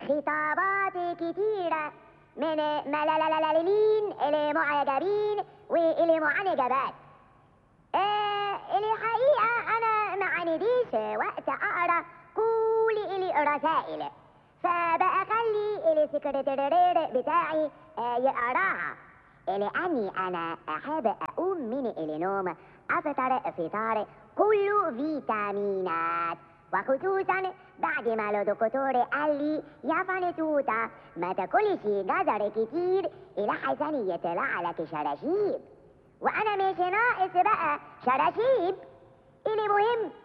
خطابات كتيرة من ملالالالين إلى معجبين وإلى معنجبات آه إلي حقيقة أنا ما عنديش وقت أقرأ كل إلي رسائل فبقى خلي إلي سكرتير بتاعي آه يقراها لأني أنا أحب أقوم من النوم أفطر فطار كله فيتامينات وخصوصا بعد ما الدكتور قال لي يا فنتوتة ما تاكلش جزر كتير إلى حسن يطلع لك شراشيب وأنا مش ناقص بقى شراشيب المهم